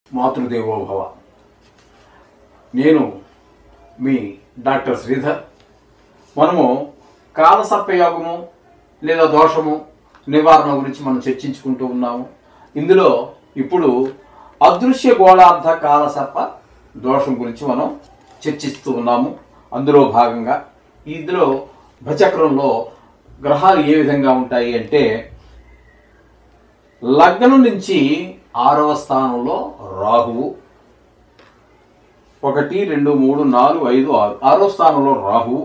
మాతృదేవోభవ నేను మీ డాక్టర్ శ్రీధర్ మనము కాలసర్పయోగము లేదా దోషము నివారణ గురించి మనం చర్చించుకుంటూ ఉన్నాము ఇందులో ఇప్పుడు అదృశ్య గోళార్ధ కాలసర్ప దోషం గురించి మనం చర్చిస్తూ ఉన్నాము అందులో భాగంగా ఇందులో భచక్రంలో గ్రహాలు ఏ విధంగా ఉంటాయి అంటే లగ్నం నుంచి ఆరవ స్థానంలో రాహువు ఒకటి రెండు మూడు నాలుగు ఐదు ఆరు ఆరో స్థానంలో రాహువు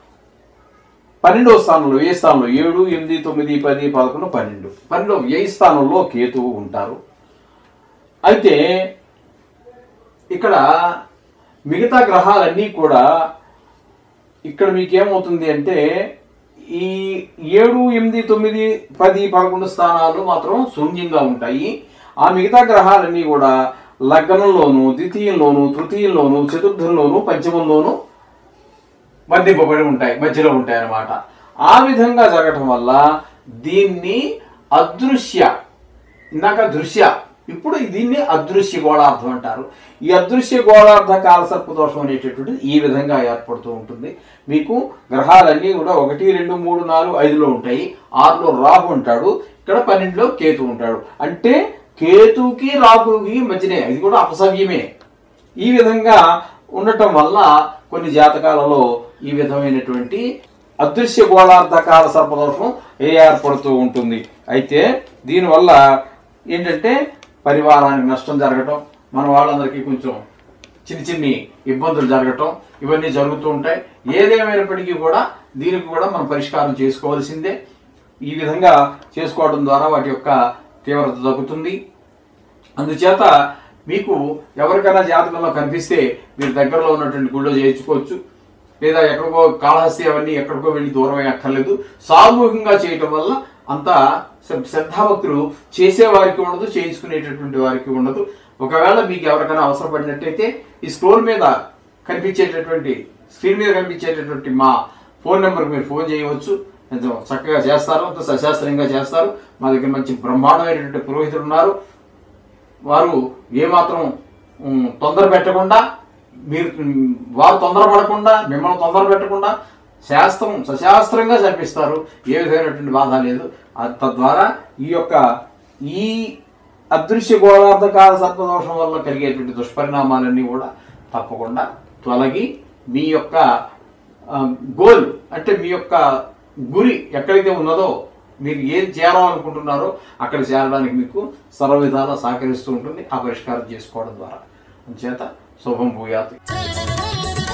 పన్నెండవ స్థానంలో ఏ స్థానంలో ఏడు ఎనిమిది తొమ్మిది పది పదకొండు పన్నెండు పన్నెండవ వ్యయ స్థానంలో కేతువు ఉంటారు అయితే ఇక్కడ మిగతా గ్రహాలన్నీ కూడా ఇక్కడ మీకేమవుతుంది అంటే ఈ ఏడు ఎనిమిది తొమ్మిది పది పదకొండు స్థానాలు మాత్రం శూన్యంగా ఉంటాయి ఆ మిగతా గ్రహాలన్నీ కూడా లగ్నంలోను ద్వితీయంలోను తృతీయంలోను చతుర్థంలోను పంచమంలోను బంధింపబడి ఉంటాయి మధ్యలో ఉంటాయి అన్నమాట ఆ విధంగా జరగటం వల్ల దీన్ని అదృశ్య ఇందాక దృశ్య ఇప్పుడు దీన్ని అదృశ్య గోళార్థం అంటారు ఈ అదృశ్య గోళార్థ కాలసర్ప దోషం అనేటటువంటిది ఈ విధంగా ఏర్పడుతూ ఉంటుంది మీకు గ్రహాలన్నీ కూడా ఒకటి రెండు మూడు నాలుగు ఐదులో ఉంటాయి ఆరులో రాహు ఉంటాడు ఇక్కడ పన్నెండులో కేతు ఉంటాడు అంటే కేతుకి రాహుకి మధ్యనే ఇది కూడా అపసవ్యమే ఈ విధంగా ఉండటం వల్ల కొన్ని జాతకాలలో ఈ విధమైనటువంటి అదృశ్య గోళార్ధ కాల సర్పదోషం ఏ ఏర్పడుతూ ఉంటుంది అయితే దీనివల్ల ఏంటంటే పరివారానికి నష్టం జరగటం మన వాళ్ళందరికీ కొంచెం చిన్న చిన్ని ఇబ్బందులు జరగటం ఇవన్నీ జరుగుతూ ఉంటాయి ఏదేమైనప్పటికీ కూడా దీనికి కూడా మనం పరిష్కారం చేసుకోవాల్సిందే ఈ విధంగా చేసుకోవడం ద్వారా వాటి యొక్క తీవ్రత తగ్గుతుంది అందుచేత మీకు ఎవరికైనా జాతకంలో కనిపిస్తే మీరు దగ్గరలో ఉన్నటువంటి గుళ్ళో చేయించుకోవచ్చు లేదా ఎక్కడికో కాళహస్తి అవన్నీ ఎక్కడికో వెళ్ళి దూరం అక్కర్లేదు సామూహికంగా చేయటం వల్ల అంత శ్ర- శ్రద్ధాభక్తులు చేసేవారికి ఉండదు చేయించుకునేటటువంటి వారికి ఉండదు ఒకవేళ మీకు ఎవరికైనా అవసరపడినట్టయితే ఈ స్క్రోల్ మీద కనిపించేటటువంటి స్క్రీన్ మీద కనిపించేటటువంటి మా ఫోన్ నెంబర్కి మీరు ఫోన్ చేయవచ్చు ఎంతో చక్కగా చేస్తారు అంత సశాస్త్రంగా చేస్తారు మా దగ్గర మంచి బ్రహ్మాండమైనటువంటి పురోహితులు ఉన్నారు వారు ఏమాత్రం ఉమ్, తొందర పెట్టకుండా మీరు ఉమ్, వారు తొందర పడకుండా మిమ్మల్ని తొందర పెట్టకుండా శాస్త్రం సశాస్త్రంగా జరిపిస్తారు ఏ విధమైనటువంటి బాధ లేదు అది తద్వారా ఈ యొక్క ఈ అదృశ్య గోళార్థకాల సర్పదోషం వల్ల కలిగేటువంటి దుష్పరిణామాలన్నీ కూడా తప్పకుండా తొలగి మీ యొక్క ఆ, గోల్ అంటే మీ యొక్క గురి ఎక్కడైతే ఉన్నదో మీరు ఏం చేరాలనుకుంటున్నారో అక్కడ చేరడానికి మీకు సర్వ విధాలా సహకరిస్తూ ఉంటుంది ఆ పరిష్కారం చేసుకోవడం ద్వారా చేత శుభం భూయాత్ Thank you.